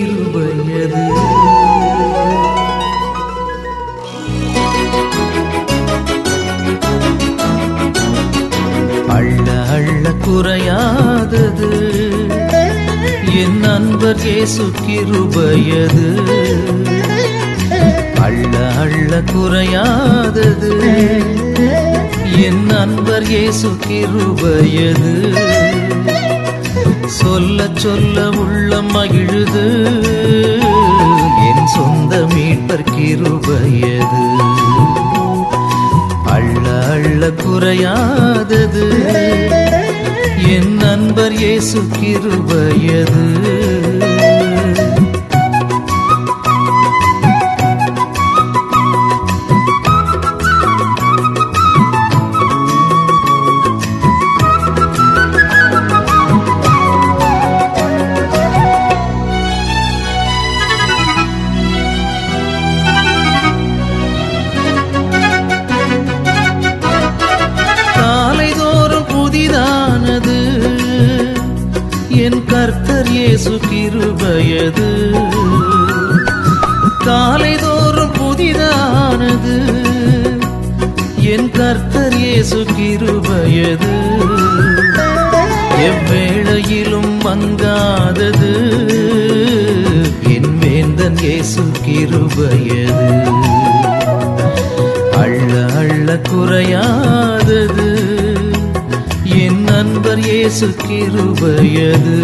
கிருபையது அள்ள அள்ள குறையாதது என் நண்பர் இயேசு கிருபையது அள்ள அள்ள குறையாதது என் நண்பர் இயேசு கிருபையது சொல்ல சொல்ல உள்ள மகிழுது என் சொந்த மீட்பர் கிருபையது அள்ள அள்ள குறையாதது என் நண்பர் இயேசு கிருபையது காலைதோறும் புதிதானது என் கர்த்தர் இயேசு கிருபையது காலைதோறும் புதிதானது என் கர்த்தர் இயேசு கிருபையது எவ்வேளையிலும் மங்காதது என் வேந்தன் இயேசு கிருபையது அள்ள அள்ள குறையாதது என் நண்பர் இயேசு கிருபையது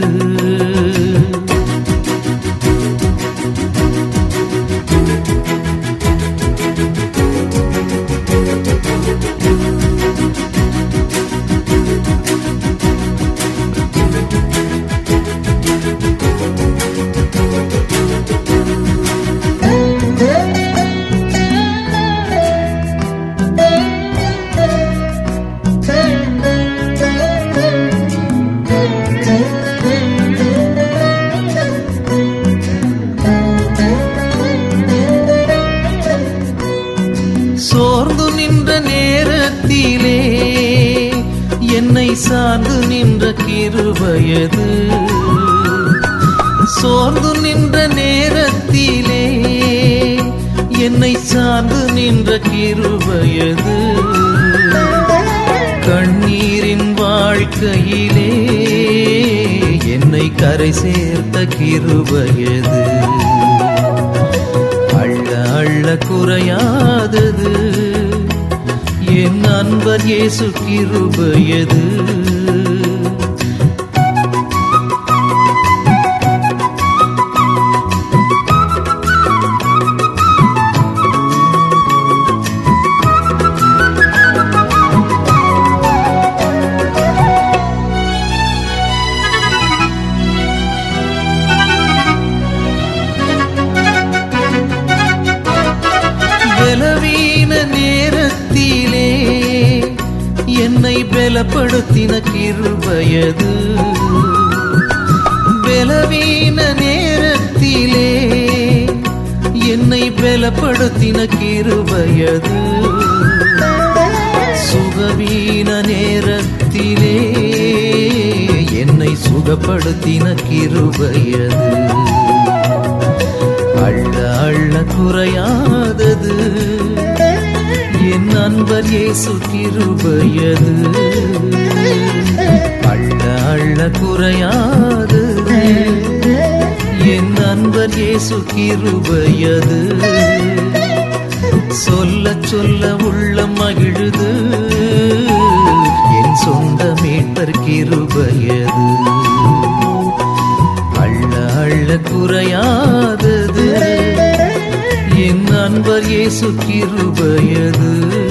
சோர்ந்து நின்ற நேரத்திலே என்னை சார்ந்து நின்ற கிருபையது சோர்ந்து நின்ற நேரத்திலே என்னை சார்ந்து நின்ற கிருபையது கண்ணீரின் வாழ்க்கையிலே என்னை கரை சேர்த்த கிருபையது அள்ள அள்ள குறையாதது என் அன்பர் இயேசு கிருபையது பலவீன நேரத்திலே என்னை பலப்படுத்தின கிருபையது பலவீன நேரத்திலே என்னை பலப்படுத்தின கிருபையது சுகவீன நேரத்திலே என்னை சுகப்படுத்தின கிருபையது அள்ள அள்ள குறையாதது என் நண்பர் இயேசு கிருபையது அள்ள அள்ள குறையாதது என் நண்பர் இயேசு கிருபையது சொல்ல சொல்ல உள்ள மகிழுது என் சொந்த மீட்பர் கிருபையது அள்ள அள்ள குறையாதது என் நண்பர் இயேசு கிருபையது